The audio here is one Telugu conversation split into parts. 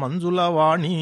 మంజులవాణి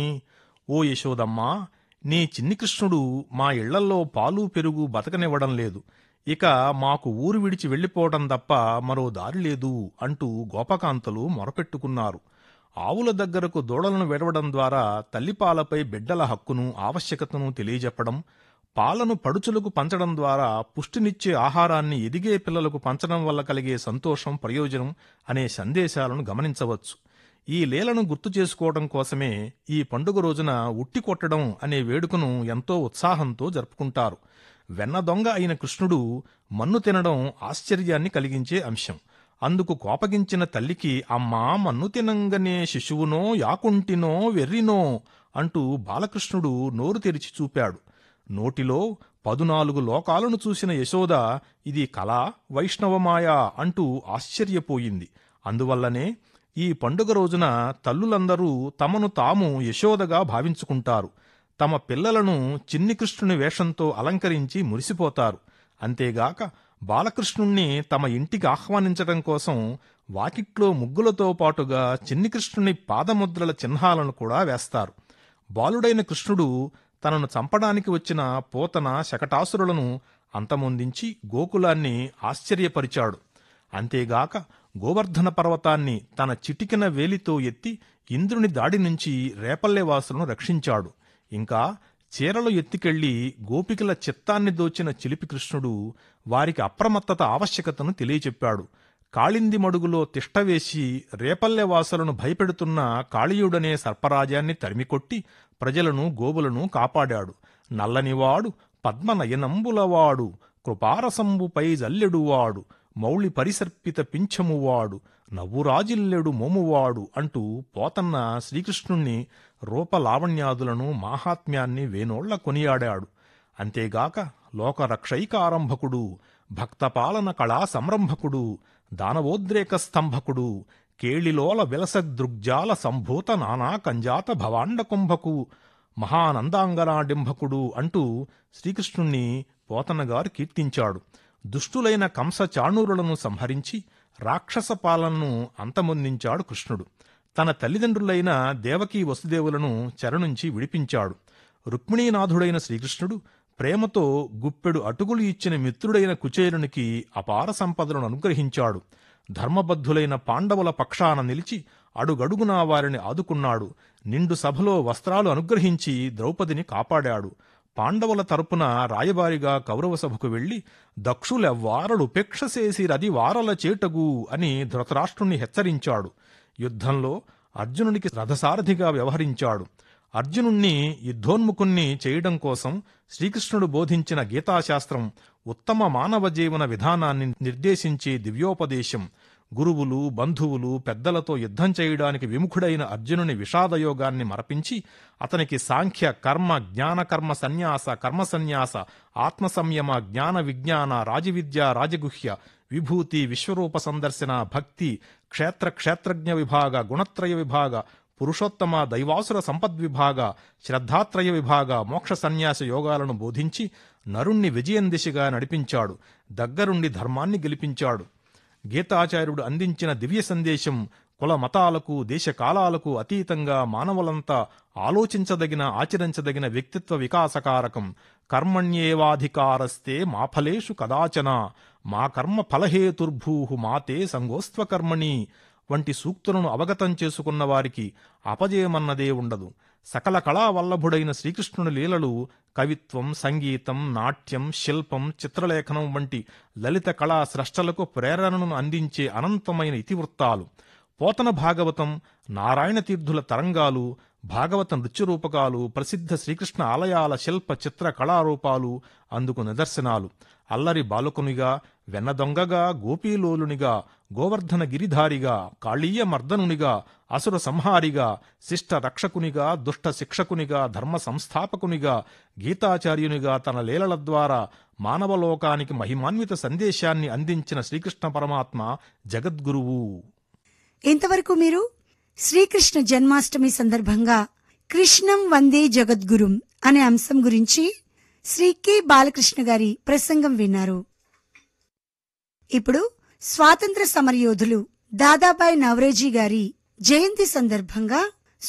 ఓ యశోదమ్మా నీ చిన్ని కృష్ణుడు మా ఇళ్లల్లో పాలు పెరుగు బతకనివ్వడం లేదు ఇక మాకు ఊరు విడిచి వెళ్ళిపోవడం తప్ప మరో దారి లేదు అంటూ గోపకాంతలు మొరపెట్టుకున్నారు ఆవుల దగ్గరకు దూడలను వెడవడం ద్వారా తల్లిపాలపై బిడ్డల హక్కును ఆవశ్యకతను తెలియజెప్పడం పాలను పడుచులకు పంచడం ద్వారా పుష్టినిచ్చే ఆహారాన్ని ఎదిగే పిల్లలకు పంచడం వల్ల కలిగే సంతోషం ప్రయోజనం అనే సందేశాలను గమనించవచ్చు ఈ లీలను గుర్తు చేసుకోవడం కోసమే ఈ పండుగ రోజున ఉట్టి కొట్టడం అనే వేడుకను ఎంతో ఉత్సాహంతో జరుపుకుంటారు వెన్న దొంగ అయిన కృష్ణుడు మన్ను తినడం ఆశ్చర్యాన్ని కలిగించే అంశం అందుకు కోపగించిన తల్లికి అమ్మా మన్ను తినంగనే శిశువునో యాకుంటినో వెర్రినో అంటూ బాలకృష్ణుడు నోరు తెరిచి చూపాడు నోటిలో పదునాలుగు లోకాలను చూసిన యశోద ఇది కళ వైష్ణవమాయ అంటూ ఆశ్చర్యపోయింది అందువల్లనే ఈ పండుగ రోజున తల్లులందరూ తమను తాము యశోదగా భావించుకుంటారు తమ పిల్లలను చిన్ని కృష్ణుని వేషంతో అలంకరించి మురిసిపోతారు అంతేగాక బాలకృష్ణుణ్ణి తమ ఇంటికి ఆహ్వానించడం కోసం వాకిట్లో ముగ్గులతో పాటుగా చిన్ని కృష్ణుని పాదముద్రల చిహ్నాలను కూడా వేస్తారు బాలుడైన కృష్ణుడు తనను చంపడానికి వచ్చిన పోతన శకటాసురులను అంతమొందించి గోకులాన్ని ఆశ్చర్యపరిచాడు అంతేగాక గోవర్ధన పర్వతాన్ని తన చిటికిన వేలితో ఎత్తి ఇంద్రుని దాడి నుంచి రేపల్లెవాసులను రక్షించాడు ఇంకా చీరలు ఎత్తికెళ్లి గోపికల చిత్తాన్ని దోచిన చిలిపి కృష్ణుడు వారికి అప్రమత్తత ఆవశ్యకతను తెలియచెప్పాడు కాళింది మడుగులో తిష్టవేసి రేపల్లెవాసులను భయపెడుతున్న కాళీయుడనే సర్పరాజాన్ని తరిమికొట్టి ప్రజలను గోవులను కాపాడాడు నల్లనివాడు పద్మనయనంబులవాడు కృపారసంబుపై జల్లెడువాడు మౌళి పరిసర్పిత పింఛమువాడు నవ్వురాజిల్లెడు మోమువాడు అంటూ పోతన్న శ్రీకృష్ణుణ్ణి రూపలావణ్యాదులను మాహాత్మ్యాన్ని వేనోళ్ల కొనియాడాడు అంతేగాక లోకరక్షైకారంభకుడు భక్తపాలన కళా సంరంభకుడు దానవోద్రేక స్తంభకుడు కేళిలోల విలస దృగ్జాల సంభూత నానా కంజాత భవాండ కుంభకు మహానందాంగనాడింభకుడు అంటూ శ్రీకృష్ణుణ్ణి పోతన్నగారు కీర్తించాడు దుష్టులైన కంస చాణూరులను సంహరించి రాక్షస పాలనను అంతమొందించాడు కృష్ణుడు తన తల్లిదండ్రులైన దేవకీ వసుదేవులను చెరనుంచి విడిపించాడు రుక్మిణీనాథుడైన శ్రీకృష్ణుడు ప్రేమతో గుప్పెడు అటుకులు ఇచ్చిన మిత్రుడైన కుచేరునికి అపార సంపదలను అనుగ్రహించాడు ధర్మబద్ధులైన పాండవుల పక్షాన నిలిచి అడుగడుగునా వారిని ఆదుకున్నాడు నిండు సభలో వస్త్రాలు అనుగ్రహించి ద్రౌపదిని కాపాడాడు పాండవుల తరపున రాయబారిగా కౌరవ సభకు వెళ్లి దక్షులెవ్వారలుపేక్ష చేసిరది వారల చేటగు అని ధృతరాష్ట్రుణ్ణి హెచ్చరించాడు యుద్ధంలో అర్జునునికి రథసారథిగా వ్యవహరించాడు అర్జునుణ్ణి యుద్ధోన్ముఖుణ్ణి చేయడం కోసం శ్రీకృష్ణుడు బోధించిన గీతాశాస్త్రం ఉత్తమ మానవ జీవన విధానాన్ని నిర్దేశించే దివ్యోపదేశం గురువులు బంధువులు పెద్దలతో యుద్ధం చేయడానికి విముఖుడైన అర్జునుని విషాదయోగాన్ని మరపించి అతనికి సాంఖ్య కర్మ జ్ఞానకర్మ సన్యాస కర్మ సన్యాస ఆత్మ సంయమ జ్ఞాన విజ్ఞాన రాజవిద్య రాజగుహ్య విభూతి విశ్వరూప సందర్శన భక్తి క్షేత్ర క్షేత్రజ్ఞ విభాగ గుణత్రయ విభాగ పురుషోత్తమ దైవాసుర సంపద్విభాగ శ్రద్ధాత్రయ విభాగ మోక్ష సన్యాస యోగాలను బోధించి నరుణ్ణి విజయం దిశగా నడిపించాడు దగ్గరుండి ధర్మాన్ని గెలిపించాడు గీతాచార్యుడు అందించిన దివ్య సందేశం కుల మతాలకు దేశ కాలాలకు అతీతంగా మానవులంతా ఆలోచించదగిన ఆచరించదగిన వ్యక్తిత్వ వికాసకారకం కర్మణ్యేవాధికారస్తే మా ఫలేషు కదాచన మా కర్మ ఫలహేతుర్భూ మాతే సంగోస్త్వకర్మణి వంటి సూక్తులను అవగతం చేసుకున్న వారికి అపజయమన్నదే ఉండదు సకల కళావల్లభుడైన శ్రీకృష్ణుని లీలలు కవిత్వం సంగీతం నాట్యం శిల్పం చిత్రలేఖనం వంటి లలిత కళా స్రష్టలకు ప్రేరణను అందించే అనంతమైన ఇతివృత్తాలు పోతన భాగవతం నారాయణ తీర్థుల తరంగాలు భాగవత నృత్యరూపకాలు ప్రసిద్ధ శ్రీకృష్ణ ఆలయాల శిల్ప చిత్ర కళారూపాలు అందుకు నిదర్శనాలు అల్లరి బాలకునిగా వెన్నదొంగగా గోపీలోలునిగా గోవర్ధన గిరిధారిగా కాళీయ మర్దనునిగా అసుర సంహారిగా శిష్ట రక్షకునిగా దుష్ట శిక్షకునిగా ధర్మ సంస్థాపకునిగా గీతాచార్యునిగా తన లీలల ద్వారా మానవలోకానికి మహిమాన్విత సందేశాన్ని అందించిన శ్రీకృష్ణ పరమాత్మ జగద్గురువు ఇంతవరకు మీరు శ్రీకృష్ణ జన్మాష్టమి సందర్భంగా కృష్ణం వందే జగద్గురుం అనే అంశం గురించి శ్రీ కె బాలకృష్ణ గారి ప్రసంగం విన్నారు ఇప్పుడు స్వాతంత్ర సమరయోధులు దాదాబాయి నవరోజీ గారి జయంతి సందర్భంగా